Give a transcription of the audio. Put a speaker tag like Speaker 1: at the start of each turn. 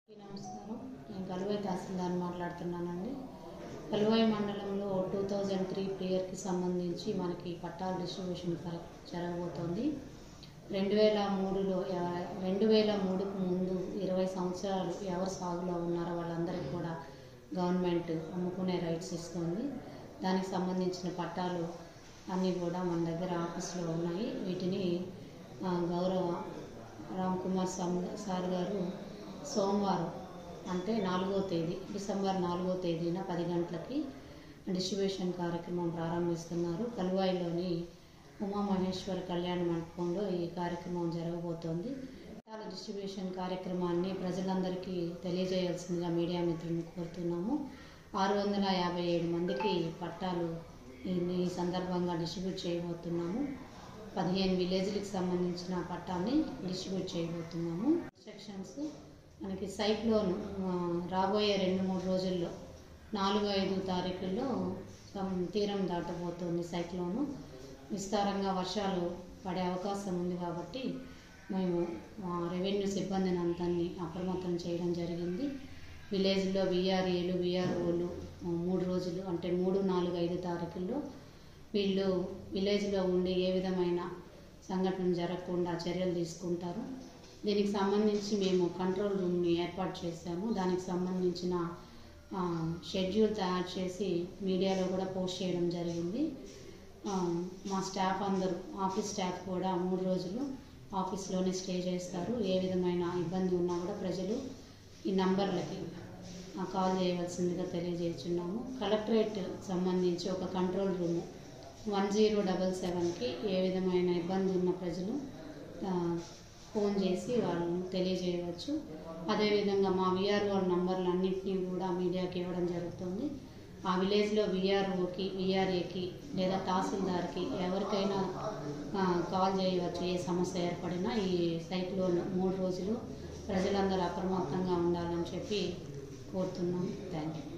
Speaker 1: నమస్కారం నేను కలువాయి తహసీల్దార్ మాట్లాడుతున్నానండి కలువాయి మండలంలో టూ థౌజండ్ త్రీ ప్లేయర్కి సంబంధించి మనకి పట్టాల డిస్ట్రిబ్యూషన్ కర- జరగబోతోంది రెండు వేల మూడులో ఎవ- రెండు వేల మూడుకు ముందు ఇరవై సంవత్సరాలు ఎవరు సాగులో ఉన్నారో వాళ్ళందరికీ కూడా గవర్నమెంట్ అమ్ముకునే రైట్స్ ఇస్తుంది దానికి సంబంధించిన పట్టాలు అన్నీ కూడా మన దగ్గర ఆఫీస్లో ఉన్నాయి వీటిని ఆ, గౌరవ రామ్ కుమార్ సామ్- సార్ గారు సోమవారం అంటే నాలుగో తేదీ డిసెంబర్ నాలుగో తేదీన పది గంటలకి డిస్ట్రిబ్యూషన్ కార్యక్రమం ప్రారంభిస్తున్నారు కలువాయిలోని ఉమామహేశ్వర కళ్యాణ మండపంలో ఈ కార్యక్రమం జరగబోతోంది పట్టాల డిస్ట్రిబ్యూషన్ కార్యక్రమాన్ని ప్రజలందరికీ తెలియజేయాల్సిందిగా మీడియా మిత్రులను కోరుతున్నాము ఆరు వందల యాభై ఏడు మందికి పట్టాలు ఈ ఈ సందర్భంగా డిస్ట్రిబ్యూట్ చేయబోతున్నాము పదిహేను విలేజ్లకు సంబంధించిన పట్టాన్ని డిస్ట్రిబ్యూట్ చేయబోతున్నాము ఇన్స్ట్రక్షన్స్ మనకి సైక్లోన్ ఆ, రాబోయే రెండు మూడు రోజుల్లో నాలుగు ఐదు తారీఖుల్లో సం- తీరం దాటబోతోంది సైక్లోను విస్తారంగా వర్షాలు పడే అవకాశం ఉంది కాబట్టి మేము మా రెవెన్యూ సిబ్బందిని అంతాన్ని అప్రమత్తం చేయడం జరిగింది విలేజ్లో విఆర్ఏలు విఆర్ఓలు మూడు రోజులు అంటే మూడు నాలుగు ఐదు తారీఖుల్లో వీళ్ళు విలేజ్లో ఉండి ఏ విధమైన సంఘటన జరగకుండా చర్యలు తీసుకుంటారు దీనికి సంబంధించి మేము కంట్రోల్ రూమ్ని ఏర్పాటు చేశాము దానికి సంబంధించిన ఆ, షెడ్యూల్ తయారు చేసి మీడియాలో కూడా పోస్ట్ చేయడం జరిగింది ఆ, మా స్టాఫ్ అందరూ ఆఫీస్ స్టాఫ్ కూడా మూడు రోజులు ఆఫీస్లోనే స్టే చేస్తారు ఏ విధమైన ఇబ్బంది ఉన్నా కూడా ప్రజలు ఈ నంబర్లకి ఆ, కాల్ చేయవలసిందిగా తెలియజేస్తున్నాము కలెక్టరేట్ సంబంధించి ఒక control room one zero double సెవెన్కి ఏ విధమైన ఇబ్బంది ఉన్న ప్రజలు ఆ, ఫోన్ చేసి వాళ్ళని తెలియజేయవచ్చు అదేవిధంగా మా విఆర్ఓ నంబర్లన్నింటినీ కూడా మీడియాకి ఇవ్వడం జరుగుతుంది ఆ విలేజ్లో విఆర్ఓకి విఆర్ఏకి లేదా తహసీల్దార్కి ఎవరికైనా ఆ, కాల్ చేయవచ్చు ఏ సమస్య ఏర్పడినా ఈ సైక్లోన్ మూడు రోజులు ప్రజలందరూ అప్రమత్తంగా ఉండాలని చెప్పి కోరుతున్నాం థ్యాంక్ యూ